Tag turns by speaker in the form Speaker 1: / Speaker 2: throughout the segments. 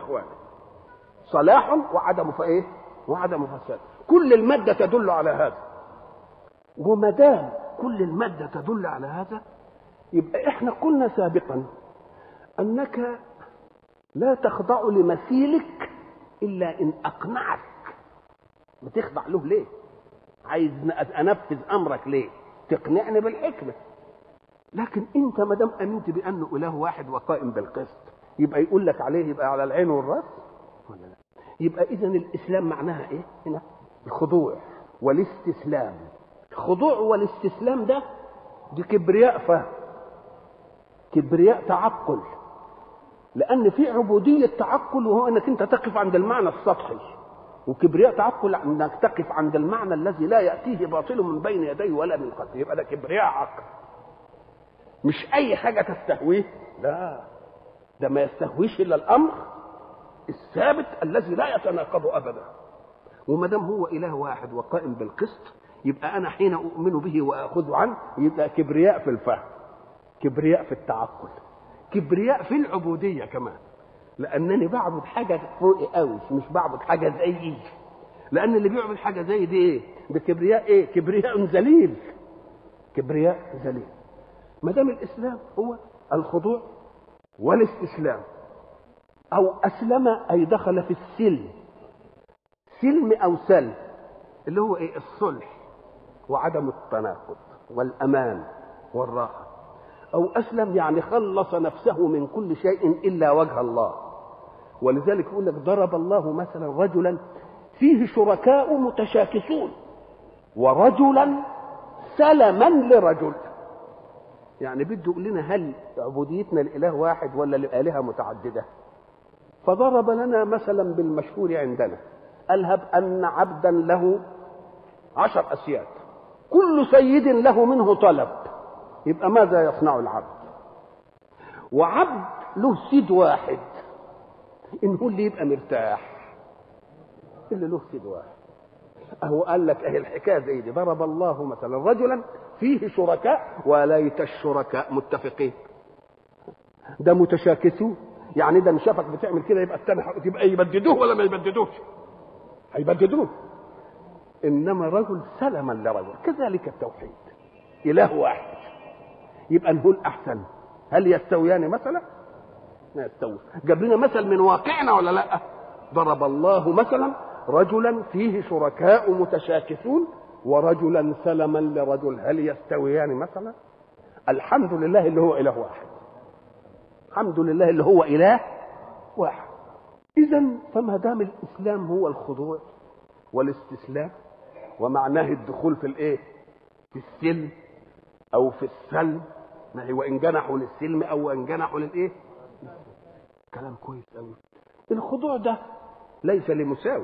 Speaker 1: اخوانه صلاح وعدم فايه وعدم فساد كل الماده تدل على هذا وما دام كل الماده تدل على هذا يبقى احنا قلنا سابقا انك لا تخضع لمثيلك الا ان اقنعك بتخضع له ليه عايز انفذ امرك ليه تقنعني بالحكمه لكن انت ما دام امنت بانه اله واحد وقائم بالقسط يبقى يقول لك عليه يبقى على العين والراس ولا لا يبقى اذا الاسلام معناها ايه هنا الخضوع والاستسلام الخضوع والاستسلام ده دي كبرياء فهم كبرياء تعقل لان في عبوديه تعقل وهو انك انت تقف عند المعنى السطحي وكبرياء تعقل انك تقف عند المعنى الذي لا ياتيه باطل من بين يديه ولا من خلفه يبقى ده كبرياء عقل مش اي حاجه تستهويه لا ده ما يستهويش الا الامر الثابت الذي لا يتناقض ابدا وما دام هو اله واحد وقائم بالقسط يبقى انا حين اؤمن به واخذ عنه يبقى كبرياء في الفهم كبرياء في التعقل كبرياء في العبوديه كمان لانني بعبد حاجه فوقي قوي مش بعبد حاجه زيي لان اللي بيعبد حاجه زي دي ايه ده كبرياء ايه كبرياء ذليل كبرياء ذليل ما دام الاسلام هو الخضوع والاستسلام او اسلم اي دخل في السلم سلم او سلم اللي هو ايه الصلح وعدم التناقض والامان والراحه او اسلم يعني خلص نفسه من كل شيء الا وجه الله ولذلك يقول لك ضرب الله مثلا رجلا فيه شركاء متشاكسون ورجلا سلما لرجل يعني بده يقول لنا هل عبوديتنا لاله واحد ولا لالهه متعدده فضرب لنا مثلا بالمشهور عندنا الهب ان عبدا له عشر اسياد كل سيد له منه طلب يبقى ماذا يصنع العبد وعبد له سيد واحد ان هو اللي يبقى مرتاح اللي له سيد واحد اهو قال لك اهي الحكايه زي دي ضرب الله مثلا رجلا فيه شركاء وليت الشركاء متفقين ده متشاكسون يعني ده شافك بتعمل كده يبقى التاني يبقى يبددوه ولا ما يبددوش هيبددوه انما رجل سلما لرجل كذلك التوحيد اله واحد يبقى نقول احسن هل يستويان مثلا ما يستوي جاب لنا مثل من واقعنا ولا لا ضرب الله مثلا رجلا فيه شركاء متشاكسون ورجلا سلما لرجل هل يستويان مثلا الحمد لله اللي هو اله واحد الحمد لله اللي هو اله واحد اذا فما دام الاسلام هو الخضوع والاستسلام ومعناه الدخول في الايه في السلم او في السلم ما هو ان جنحوا للسلم او ان جنحوا للايه كلام كويس قوي الخضوع ده ليس لمساوي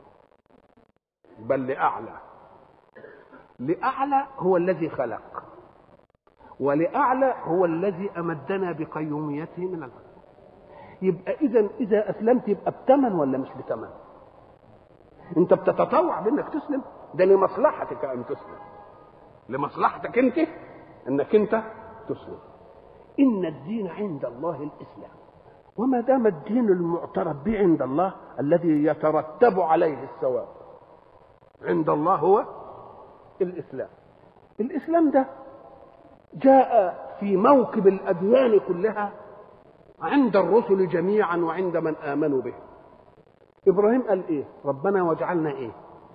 Speaker 1: بل لاعلى لاعلى هو الذي خلق ولاعلى هو الذي امدنا بقيوميته من الخلق يبقى اذا اذا اسلمت يبقى بثمن ولا مش بثمن انت بتتطوع بانك تسلم ده لمصلحتك ان تسلم لمصلحتك انت انك انت تسلم ان الدين عند الله الاسلام وما دام الدين المعترف به عند الله الذي يترتب عليه الثواب عند الله هو الاسلام الاسلام ده جاء في موكب الاديان كلها عند الرسل جميعا وعند من امنوا به ابراهيم قال ايه ربنا واجعلنا ايه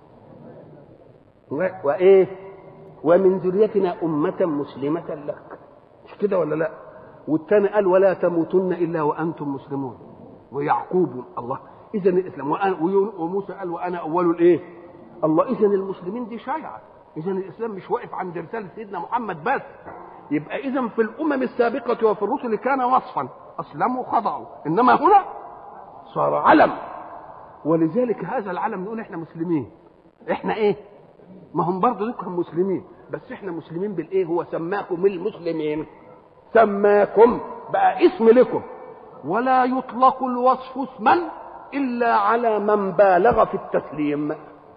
Speaker 1: وايه ومن ذريتنا امه مسلمه لك مش كده ولا لا والثاني قال ولا تموتن الا وانتم مسلمون ويعقوب الله اذا الاسلام وموسى قال وانا اول الايه الله اذا المسلمين دي شيعه اذا الاسلام مش واقف عند رساله سيدنا محمد بس يبقى اذا في الامم السابقه وفي الرسل كان وصفا اسلموا خضعوا انما هنا صار علم ولذلك هذا العلم نقول احنا مسلمين احنا ايه ما هم برضه دول مسلمين بس احنا مسلمين بالايه هو سماكم المسلمين سماكم بقى اسم لكم ولا يطلق الوصف اسما الا على من بالغ في التسليم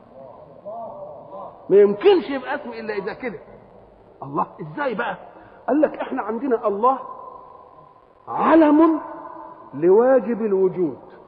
Speaker 1: ما يمكنش يبقى اسم الا اذا كده الله ازاي بقى قال لك احنا عندنا الله علم لواجب الوجود